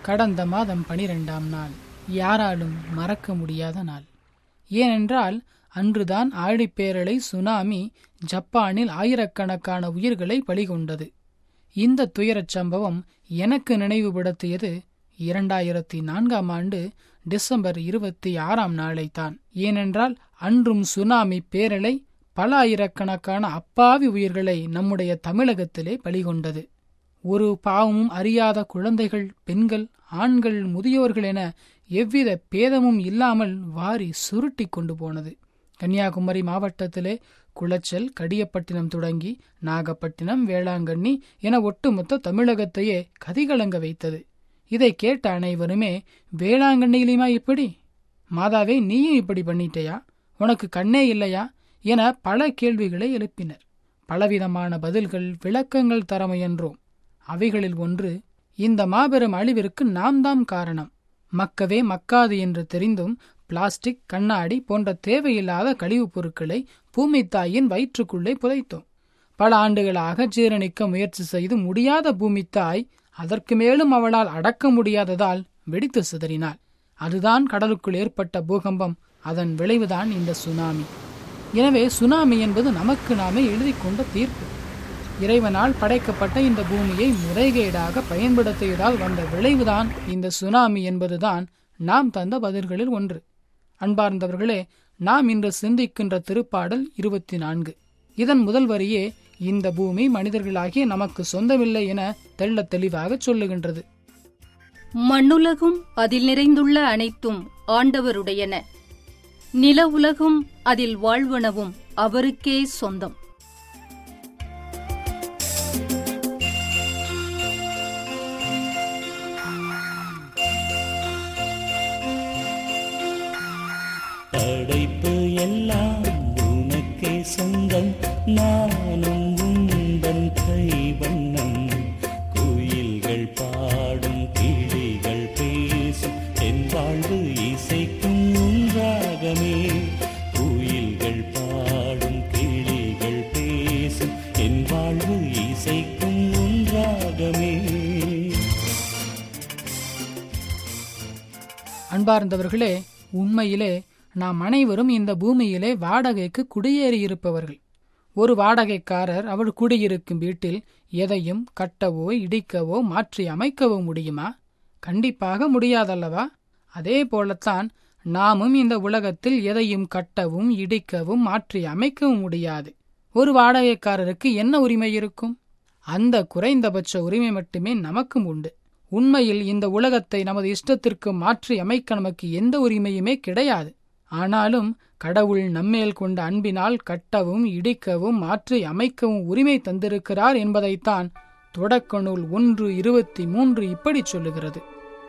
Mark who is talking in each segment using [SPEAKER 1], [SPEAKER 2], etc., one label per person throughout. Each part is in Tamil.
[SPEAKER 1] கடந்த மாதம் பனிரெண்டாம் நாள் யாராலும் மறக்க முடியாத நாள் ஏனென்றால் அன்றுதான் ஆழிப்பேரலை சுனாமி ஜப்பானில் ஆயிரக்கணக்கான உயிர்களை பலிகொண்டது இந்த துயரச் சம்பவம் எனக்கு நினைவுபடுத்தியது இரண்டாயிரத்தி நான்காம் ஆண்டு டிசம்பர் இருபத்தி ஆறாம் நாளைத்தான் ஏனென்றால் அன்றும் சுனாமி பேரலை பல ஆயிரக்கணக்கான அப்பாவி உயிர்களை நம்முடைய தமிழகத்திலே பலிகொண்டது ஒரு பாவமும் அறியாத குழந்தைகள் பெண்கள் ஆண்கள் முதியோர்கள் என எவ்வித பேதமும் இல்லாமல் வாரி சுருட்டி கொண்டு போனது கன்னியாகுமரி மாவட்டத்திலே குளச்சல் கடியப்பட்டினம் தொடங்கி நாகப்பட்டினம் வேளாங்கண்ணி என ஒட்டுமொத்த தமிழகத்தையே கதிகலங்க வைத்தது இதை கேட்ட அனைவருமே வேளாங்கண்ணியிலுமா இப்படி மாதாவே நீயும் இப்படி பண்ணிட்டயா உனக்கு கண்ணே இல்லையா என பல கேள்விகளை எழுப்பினர் பலவிதமான பதில்கள் விளக்கங்கள் தர முயன்றோம் அவைகளில் ஒன்று இந்த மாபெரும் அழிவிற்கு நாம் தாம் காரணம் மக்கவே மக்காது என்று தெரிந்தும் பிளாஸ்டிக் கண்ணாடி போன்ற தேவையில்லாத கழிவுப் பொருட்களை பூமி தாயின் வயிற்றுக்குள்ளே புதைத்தோம் பல ஆண்டுகளாக ஜீரணிக்க முயற்சி செய்து முடியாத பூமி தாய் அதற்கு மேலும் அவளால் அடக்க முடியாததால் வெடித்து சிதறினாள் அதுதான் கடலுக்குள் ஏற்பட்ட பூகம்பம் அதன் விளைவுதான் இந்த சுனாமி எனவே சுனாமி என்பது நமக்கு நாமே எழுதி கொண்ட தீர்ப்பு இறைவனால் படைக்கப்பட்ட இந்த பூமியை முறைகேடாக பயன்படுத்தியதால் வந்த விளைவுதான் இந்த சுனாமி என்பதுதான் நாம் தந்த பதில்களில் ஒன்று அன்பார்ந்தவர்களே நாம் இன்று சிந்திக்கின்ற திருப்பாடல் இருபத்தி நான்கு இதன் முதல் வரியே இந்த பூமி மனிதர்களாகிய நமக்கு சொந்தமில்லை என தெள்ள தெளிவாக சொல்லுகின்றது
[SPEAKER 2] மண்ணுலகும் அதில் நிறைந்துள்ள அனைத்தும் ஆண்டவருடையன நில உலகும் அதில் வாழ்வனவும் அவருக்கே சொந்தம்
[SPEAKER 3] படைப்பு எல்லாம் உனக்கே சொந்தம் நானும் உந்தன் கைவண்ணம் குயில்கள் பாடும் கிளிகள் பேசும் என் வாழ்வு இசைக்கும் உன்றாகமே குயில்கள் பாடும் கிளிகள் பேசும் என் வாழ்வு இசைக்கும் உன்றாகமே
[SPEAKER 1] அன்பார்ந்தவர்களே உண்மையிலே நாம் அனைவரும் இந்த பூமியிலே வாடகைக்கு குடியேறியிருப்பவர்கள் ஒரு வாடகைக்காரர் அவர் குடியிருக்கும் வீட்டில் எதையும் கட்டவோ இடிக்கவோ மாற்றி அமைக்கவோ முடியுமா கண்டிப்பாக முடியாதல்லவா அதே போலத்தான் நாமும் இந்த உலகத்தில் எதையும் கட்டவும் இடிக்கவும் மாற்றி அமைக்கவும் முடியாது ஒரு வாடகைக்காரருக்கு என்ன உரிமை இருக்கும் அந்த குறைந்தபட்ச உரிமை மட்டுமே நமக்கும் உண்டு உண்மையில் இந்த உலகத்தை நமது இஷ்டத்திற்கு மாற்றி அமைக்க நமக்கு எந்த உரிமையுமே கிடையாது ஆனாலும் கடவுள் நம்மேல் கொண்ட அன்பினால் கட்டவும் இடிக்கவும் மாற்றி அமைக்கவும் உரிமை தந்திருக்கிறார் என்பதைத்தான் தொடக்க நூல் ஒன்று இருபத்தி மூன்று இப்படி சொல்லுகிறது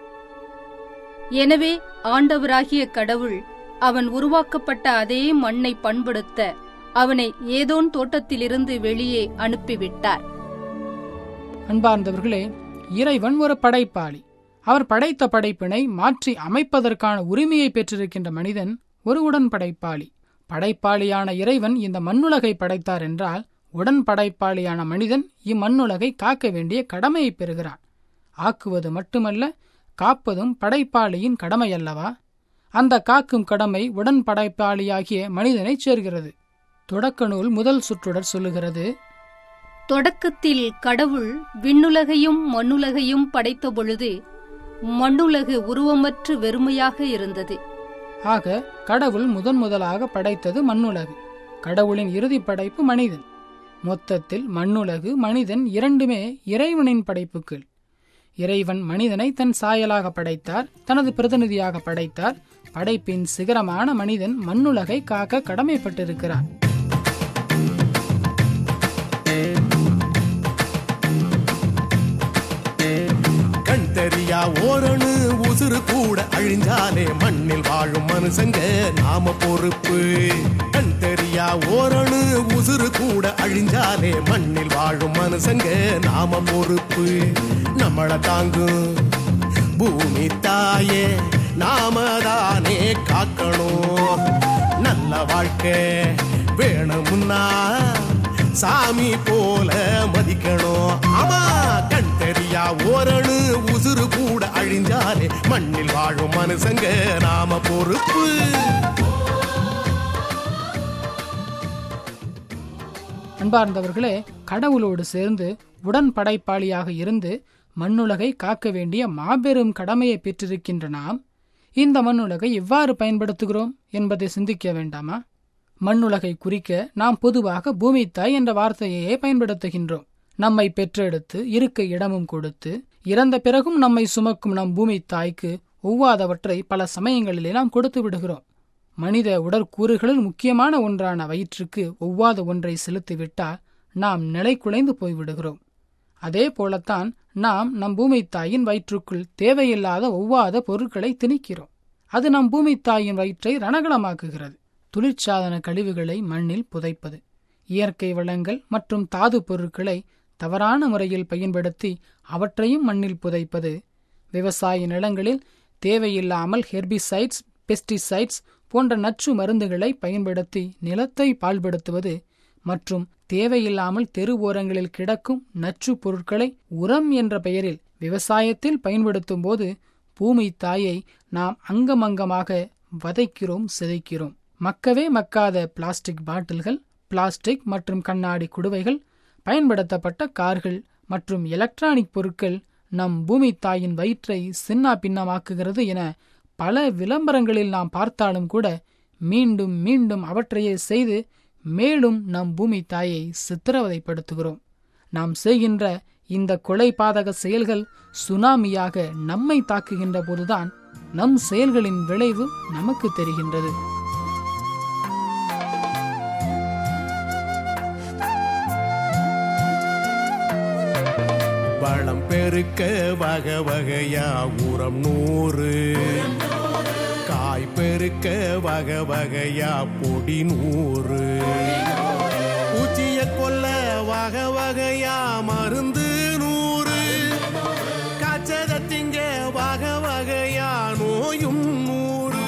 [SPEAKER 2] எனவே ஆண்டவராகிய கடவுள் அவன் உருவாக்கப்பட்ட அதே மண்ணை பண்படுத்த அவனை ஏதோன் தோட்டத்திலிருந்து வெளியே அனுப்பிவிட்டார்
[SPEAKER 1] அன்பார்ந்தவர்களே இறைவன் ஒரு படைப்பாளி அவர் படைத்த படைப்பினை மாற்றி அமைப்பதற்கான உரிமையை பெற்றிருக்கின்ற மனிதன் ஒரு உடன் படைப்பாளி படைப்பாளியான இறைவன் இந்த மண்ணுலகை படைத்தார் என்றால் உடன் படைப்பாளியான மனிதன் இம்மண்ணுலகை காக்க வேண்டிய கடமையை பெறுகிறான் ஆக்குவது மட்டுமல்ல காப்பதும் படைப்பாளியின் கடமையல்லவா அந்த காக்கும் கடமை உடன் படைப்பாளியாகிய மனிதனைச் சேர்கிறது தொடக்க நூல் முதல் சுற்றுடர் சொல்லுகிறது
[SPEAKER 2] தொடக்கத்தில் கடவுள் விண்ணுலகையும் மண்ணுலகையும் படைத்த பொழுது மண்ணுலகு உருவமற்று வெறுமையாக இருந்தது
[SPEAKER 1] ஆக கடவுள் முதன் முதலாக படைத்தது மண்ணுலகு கடவுளின் இறுதி படைப்பு மனிதன் மொத்தத்தில் மண்ணுலகு மனிதன் இரண்டுமே இறைவனின் படைப்புகள் இறைவன் மனிதனை தன் சாயலாக படைத்தார் தனது பிரதிநிதியாக படைத்தார் படைப்பின் சிகரமான மனிதன் மண்ணுலகை காக்க கடமைப்பட்டிருக்கிறார்
[SPEAKER 4] கண் தெரியா ஓரணு உசுறு கூட அழிஞ்சாலே மண்ணில் வாழும் மனுஷங்க நாம பொறுப்பு கண் தெரியா ஓரணு உசுறு கூட அழிஞ்சாலே மண்ணில் வாழும் மனுஷங்க நாம பொறுப்பு நம்மள தாங்கும் பூமி தாயே நாம தானே காக்கணும் நல்ல வாழ்க்கை வேணும்னா சாமி போல மதிக்கணும் ஆமா கண் தெரியா ஓரணு உசுறு கூட அழிஞ்சாலே மண்ணில் வாழும் மனுஷங்க நாம பொறுப்பு
[SPEAKER 1] அன்பார்ந்தவர்களே கடவுளோடு சேர்ந்து உடன் படைப்பாளியாக இருந்து மண்ணுலகை காக்க வேண்டிய மாபெரும் கடமையை பெற்றிருக்கின்ற நாம் இந்த மண்ணுலகை எவ்வாறு பயன்படுத்துகிறோம் என்பதை சிந்திக்க வேண்டாமா மண்ணுலகை குறிக்க நாம் பொதுவாக பூமி தாய் என்ற வார்த்தையையே பயன்படுத்துகின்றோம் நம்மை பெற்றெடுத்து இருக்க இடமும் கொடுத்து இறந்த பிறகும் நம்மை சுமக்கும் நம் பூமி தாய்க்கு ஒவ்வாதவற்றை பல சமயங்களிலே நாம் கொடுத்து விடுகிறோம் மனித உடற்கூறுகளில் முக்கியமான ஒன்றான வயிற்றுக்கு ஒவ்வாத ஒன்றை செலுத்திவிட்டால் நாம் நிலை குலைந்து போய்விடுகிறோம் அதே போலத்தான் நாம் நம் பூமி தாயின் வயிற்றுக்குள் தேவையில்லாத ஒவ்வாத பொருட்களை திணிக்கிறோம் அது நம் பூமி தாயின் வயிற்றை ரணகலமாக்குகிறது தொழிற்சாதன கழிவுகளை மண்ணில் புதைப்பது இயற்கை வளங்கள் மற்றும் தாது பொருட்களை தவறான முறையில் பயன்படுத்தி அவற்றையும் மண்ணில் புதைப்பது விவசாய நிலங்களில் தேவையில்லாமல் ஹெர்பிசைட்ஸ் பெஸ்டிசைட்ஸ் போன்ற நச்சு மருந்துகளை பயன்படுத்தி நிலத்தை பாழ்படுத்துவது மற்றும் தேவையில்லாமல் தெரு ஓரங்களில் கிடக்கும் நச்சு பொருட்களை உரம் என்ற பெயரில் விவசாயத்தில் பயன்படுத்தும் போது பூமி தாயை நாம் அங்கமங்கமாக வதைக்கிறோம் சிதைக்கிறோம் மக்கவே மக்காத பிளாஸ்டிக் பாட்டில்கள் பிளாஸ்டிக் மற்றும் கண்ணாடி குடுவைகள் பயன்படுத்தப்பட்ட கார்கள் மற்றும் எலக்ட்ரானிக் பொருட்கள் நம் பூமி தாயின் வயிற்றை சின்னா பின்னமாக்குகிறது என பல விளம்பரங்களில் நாம் பார்த்தாலும் கூட மீண்டும் மீண்டும் அவற்றையே செய்து மேலும் நம் பூமி தாயை சித்திரவதைப்படுத்துகிறோம் நாம் செய்கின்ற இந்த கொலை பாதக செயல்கள் சுனாமியாக நம்மை தாக்குகின்ற போதுதான் நம் செயல்களின் விளைவு நமக்கு தெரிகின்றது
[SPEAKER 4] வளம் பெருக்க வகை வகையா உரம் நூறு காய் பெருக்க வகை வகையா பொடி நூறு பூச்சிய கொல்ல வகை வகையா மருந்து நூறு காய்ச்சத திங்க வகை வகையா நோயும் நூறு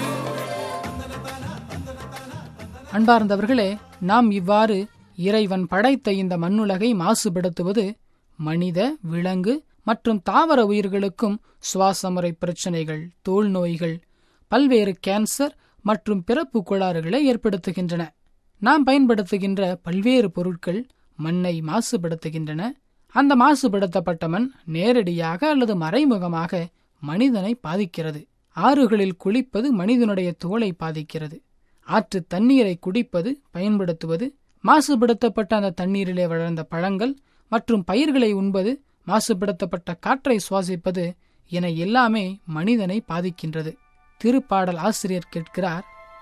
[SPEAKER 1] அன்பார்ந்தவர்களே நாம் இவ்வாறு இறைவன் படைத்த இந்த மண்ணுலகை மாசுபடுத்துவது மனித விலங்கு மற்றும் தாவர உயிர்களுக்கும் சுவாச முறை பிரச்சனைகள் தோல் நோய்கள் பல்வேறு கேன்சர் மற்றும் பிறப்பு கோளாறுகளை ஏற்படுத்துகின்றன நாம் பயன்படுத்துகின்ற பல்வேறு பொருட்கள் மண்ணை மாசுபடுத்துகின்றன அந்த மாசுபடுத்தப்பட்ட மண் நேரடியாக அல்லது மறைமுகமாக மனிதனை பாதிக்கிறது ஆறுகளில் குளிப்பது மனிதனுடைய தோலை பாதிக்கிறது ஆற்று தண்ணீரை குடிப்பது பயன்படுத்துவது மாசுபடுத்தப்பட்ட அந்த தண்ணீரிலே வளர்ந்த பழங்கள் மற்றும் பயிர்களை உண்பது மாசுபடுத்தப்பட்ட காற்றை சுவாசிப்பது என எல்லாமே மனிதனை பாதிக்கின்றது திருப்பாடல் ஆசிரியர் கேட்கிறார்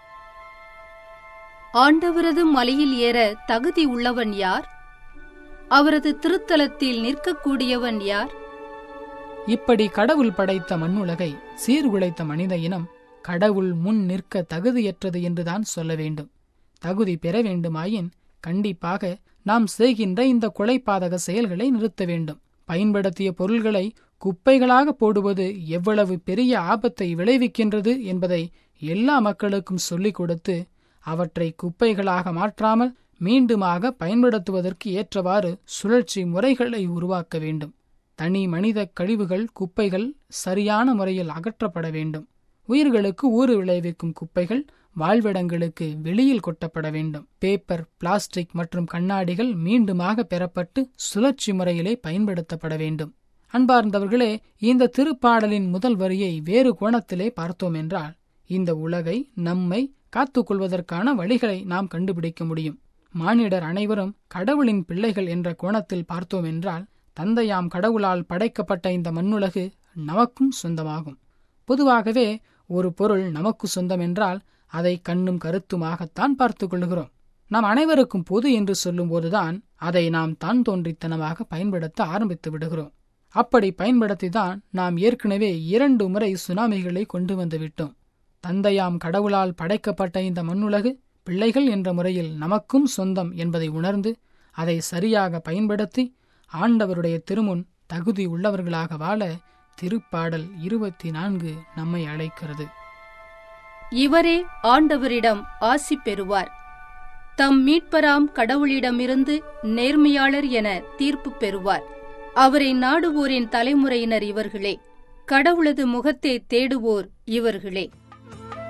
[SPEAKER 2] ஆண்டவரது மலையில் ஏற தகுதி உள்ளவன் யார் அவரது திருத்தலத்தில் நிற்கக்கூடியவன் யார்
[SPEAKER 1] இப்படி கடவுள் படைத்த மண்ணுலகை சீர்குலைத்த மனித இனம் கடவுள் முன் நிற்க தகுதியற்றது என்றுதான் சொல்ல வேண்டும் தகுதி பெற வேண்டுமாயின் கண்டிப்பாக நாம் செய்கின்ற இந்த கொலைபாதக செயல்களை நிறுத்த வேண்டும் பயன்படுத்திய பொருள்களை குப்பைகளாக போடுவது எவ்வளவு பெரிய ஆபத்தை விளைவிக்கின்றது என்பதை எல்லா மக்களுக்கும் சொல்லிக் கொடுத்து அவற்றை குப்பைகளாக மாற்றாமல் மீண்டுமாக பயன்படுத்துவதற்கு ஏற்றவாறு சுழற்சி முறைகளை உருவாக்க வேண்டும் தனி மனித கழிவுகள் குப்பைகள் சரியான முறையில் அகற்றப்பட வேண்டும் உயிர்களுக்கு ஊறு விளைவிக்கும் குப்பைகள் வாழ்விடங்களுக்கு வெளியில் கொட்டப்பட வேண்டும் பேப்பர் பிளாஸ்டிக் மற்றும் கண்ணாடிகள் மீண்டுமாக பெறப்பட்டு சுழற்சி முறையிலே பயன்படுத்தப்பட வேண்டும் அன்பார்ந்தவர்களே இந்த திருப்பாடலின் முதல் வரியை வேறு கோணத்திலே பார்த்தோம் என்றால் இந்த உலகை நம்மை காத்துக்கொள்வதற்கான வழிகளை நாம் கண்டுபிடிக்க முடியும் மானிடர் அனைவரும் கடவுளின் பிள்ளைகள் என்ற கோணத்தில் பார்த்தோம் என்றால் தந்தையாம் கடவுளால் படைக்கப்பட்ட இந்த மண்ணுலகு நமக்கும் சொந்தமாகும் பொதுவாகவே ஒரு பொருள் நமக்கு சொந்தம் என்றால் அதை கண்ணும் கருத்துமாகத்தான் பார்த்துக் கொள்கிறோம் நாம் அனைவருக்கும் பொது என்று சொல்லும்போதுதான் அதை நாம் தான் தோன்றித்தனமாக பயன்படுத்த ஆரம்பித்து விடுகிறோம் அப்படி பயன்படுத்திதான் நாம் ஏற்கனவே இரண்டு முறை சுனாமிகளை கொண்டு வந்து விட்டோம் தந்தையாம் கடவுளால் படைக்கப்பட்ட இந்த மண்ணுலகு பிள்ளைகள் என்ற முறையில் நமக்கும் சொந்தம் என்பதை உணர்ந்து அதை சரியாக பயன்படுத்தி ஆண்டவருடைய திருமுன் தகுதி உள்ளவர்களாக வாழ திருப்பாடல் இருபத்தி நான்கு நம்மை அழைக்கிறது
[SPEAKER 2] இவரே ஆண்டவரிடம் ஆசி பெறுவார் தம் மீட்பராம் கடவுளிடமிருந்து நேர்மையாளர் என தீர்ப்பு பெறுவார் அவரை நாடுவோரின் தலைமுறையினர் இவர்களே கடவுளது முகத்தை தேடுவோர் இவர்களே